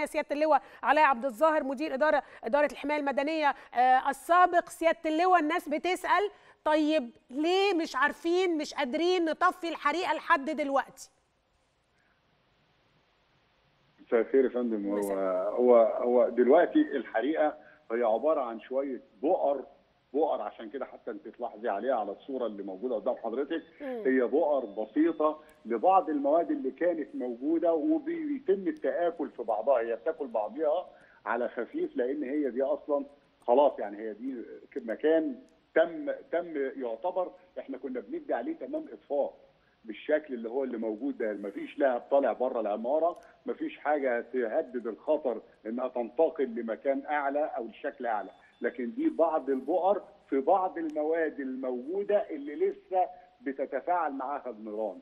معايا سياده اللواء علاء عبد الظاهر مدير اداره اداره الحمايه المدنيه آه السابق سياده اللواء الناس بتسال طيب ليه مش عارفين مش قادرين نطفي الحريقه لحد دلوقتي مساء الخير يا فندم هو هو هو دلوقتي الحريقه هي عباره عن شويه بؤر بؤر عشان كده حتى انت تلاحظي عليها على الصوره اللي موجوده قدام حضرتك هي بؤر بسيطه لبعض المواد اللي كانت موجوده وبيتم التاكل في بعضها هي بتاكل بعضها على خفيف لان هي دي اصلا خلاص يعني هي دي مكان تم تم يعتبر احنا كنا بندي عليه تمام اطفاء بالشكل اللي هو اللي موجود ده مفيش لهب طالع بره العماره مفيش حاجه تهدد الخطر انها تنتقل لمكان اعلى او لشكل اعلى لكن دي بعض البؤر في بعض المواد الموجوده اللي لسه بتتفاعل معاها النيران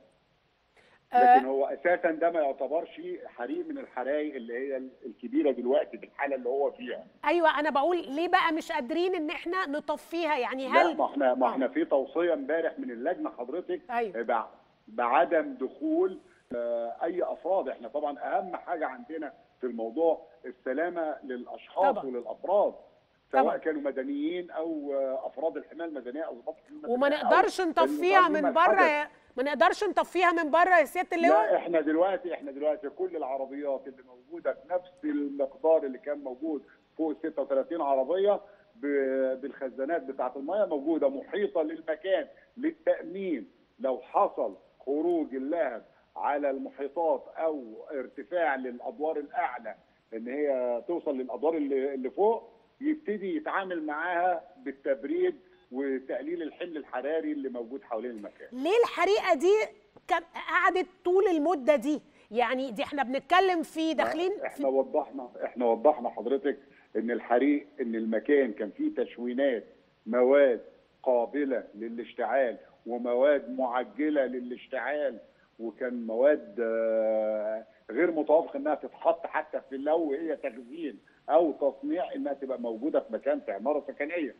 لكن هو اساسا ده ما يعتبرش حريق من الحرايق اللي هي الكبيره دلوقتي بالحاله اللي هو فيها ايوه انا بقول ليه بقى مش قادرين ان احنا نطفيها يعني لا هل ما احنا ما احنا في توصيه امبارح من اللجنه حضرتك أيوة. بع- بعدم دخول آه، اي افراد احنا طبعا اهم حاجه عندنا في الموضوع السلامه للاشخاص طبعا. وللافراد سواء طبعا. كانوا مدنيين او آه، افراد الحمايه المدنيه او ضبط الحماية وما المدنية أو نقدرش نطفيها من المتعلمة بره الحدث. يا- ما نقدرش نطفيها من بره يا سياده اللواء لا احنا دلوقتي احنا دلوقتي كل العربيات اللي موجوده بنفس المقدار اللي كان موجود فوق ال 36 عربيه ب- بالخزانات بتاعه الميه موجوده محيطه للمكان للتامين لو حصل خروج اللهب على المحيطات او ارتفاع للادوار الاعلى ان هي توصل للادوار اللي, اللي فوق يبتدي يتعامل معاها بالتبريد وتقليل الحمل الحراري اللي موجود حوالين المكان ليه الحريقه دي كان قعدت طول المده دي يعني دي احنا بنتكلم في داخلين احنا وضحنا احنا وضحنا حضرتك ان الحريق ان المكان كان فيه تشوينات مواد قابله للاشتعال ومواد معجله للاشتعال وكان مواد آه، غير متوافق انها تتحط حتى في لو هي تخزين او تصنيع انها تبقى موجوده في مكان في عماره سكنيه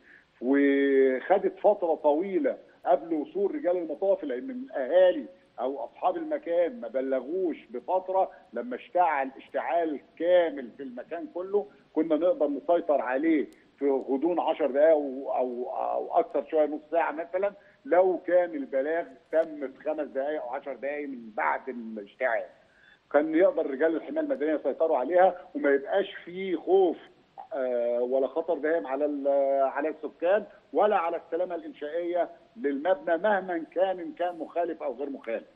وخدت فتره طويله قبل وصول رجال المطافي لان الاهالي او اصحاب المكان ما بلغوش بفتره لما اشتعل اشتعال كامل في المكان كله كنا نقدر نسيطر عليه في غضون 10 دقائق او او, أو اكثر شويه نص ساعه مثلا لو كان البلاغ تم في خمس دقائق او 10 دقائق من بعد الاشتعال كان يقدر رجال الحمايه المدنيه يسيطروا عليها وما يبقاش فيه خوف آه، ولا خطر دائم على ال- على السكان ولا على السلامه الانشائيه للمبنى مهما كان ان كان مخالف او غير مخالف